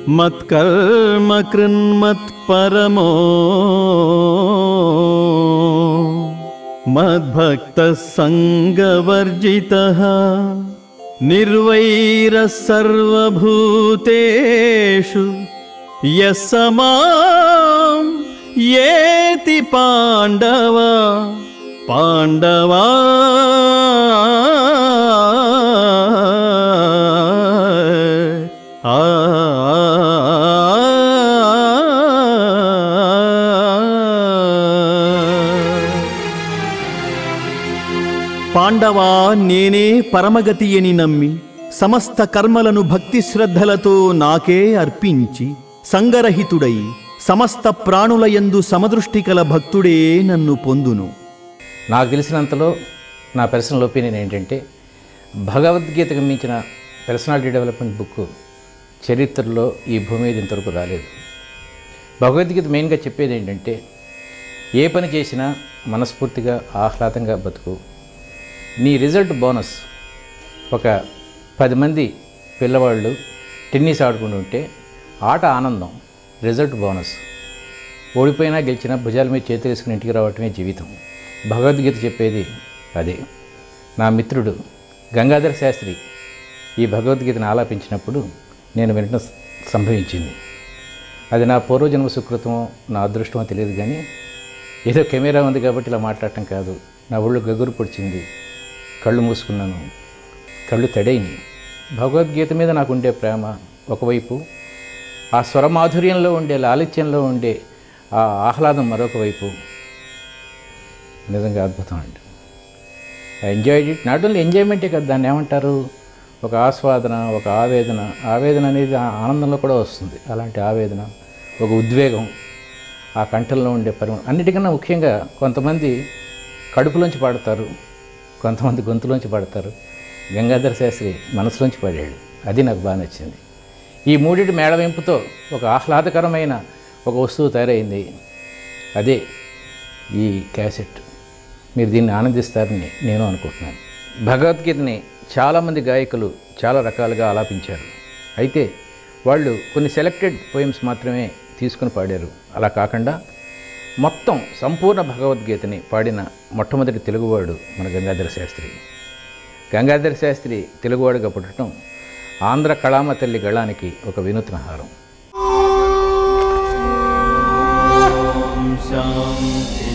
మత్కర్మ కృన్మత్పరమో మద్భక్త సంగవర్జిత నిర్వైర సర్వభూతేషు యస్సమాం ఏతి పాండవ పాండవా ఆ పాండవా నేనే పరమగతి అని నమ్మి సమస్త కర్మలను భక్తి శ్రద్ధలతో నాకే అర్పించి సంగరహితుడై సమస్త ప్రాణులయందు సమదృష్టి కల భక్తుడే నన్ను పొందును నాకు తెలిసినంతలో నా పర్సనల్ ఒపీనియన్ ఏంటంటే భగవద్గీతకు మించిన పర్సనాలిటీ డెవలప్మెంట్ బుక్ చరిత్రలో ఈ భూమి మీద ఇంతవరకు రాలేదు భగవద్గీత మెయిన్గా చెప్పేది ఏంటంటే ఏ పని చేసినా మనస్ఫూర్తిగా ఆహ్లాదంగా బతుకు నీ రిజల్ట్ బోనస్ ఒక పది మంది పిల్లవాళ్ళు టెన్నిస్ ఆడుకుంటూ ఉంటే ఆట ఆనందం రిజల్ట్ బోనస్ ఓడిపోయినా గెలిచినా భుజాల మీద చేతులు వేసుకుని ఇంటికి రావటమే జీవితం భగవద్గీత చెప్పేది అదే నా మిత్రుడు గంగాధర శాస్త్రి ఈ భగవద్గీతను ఆలాపించినప్పుడు నేను వినటం సంభవించింది అది నా పూర్వజన్మ సుకృతమో నా అదృష్టమో తెలియదు కానీ ఏదో కెమెరా ఉంది కాబట్టి ఇలా మాట్లాడటం కాదు నా ఒళ్ళు గగురు పొడిచింది కళ్ళు మూసుకున్నాను కళ్ళు తడైని భగవద్గీత మీద నాకు ఉండే ప్రేమ ఒకవైపు ఆ స్వరమాధుర్యంలో ఉండే లాలిత్యంలో ఉండే ఆ ఆహ్లాదం మరొక వైపు నిజంగా అద్భుతం అండి I enjoyed it not only ఎంజాయ్మెంటే కదా దాన్ని ఏమంటారు ఒక ఆస్వాదన ఒక ఆవేదన ఆవేదన అనేది ఆ ఆనందంలో కూడా వస్తుంది అలాంటి ఆవేదన ఒక ఉద్వేగం ఆ కంఠంలో ఉండే పరిమాణం అన్నిటికన్నా ముఖ్యంగా కొంతమంది కడుపులోంచి పాడతారు కొంతమంది గొంతులోంచి పాడతారు గంగాధర శాస్త్రి మనసులోంచి పాడాడు అది నాకు బాగా నచ్చింది ఈ మూడింటి మేళవింపుతో ఒక ఆహ్లాదకరమైన ఒక వస్తువు తయారైంది అదే ఈ క్యాసెట్ మీరు దీన్ని ఆనందిస్తారని నేను అనుకుంటున్నాను భగవద్గీతని చాలామంది గాయకులు చాలా రకాలుగా ఆలాపించారు అయితే వాళ్ళు కొన్ని సెలెక్టెడ్ పోయమ్స్ మాత్రమే తీసుకుని పాడారు అలా కాకుండా మొత్తం సంపూర్ణ భగవద్గీతని పాడిన మొట్టమొదటి తెలుగువాడు మన గంగాధర శాస్త్రి గంగాధర శాస్త్రి తెలుగువాడుగా పుట్టడం ఆంధ్ర కళామ తల్లి గళానికి ఒక వినూత్న హారం శాంతి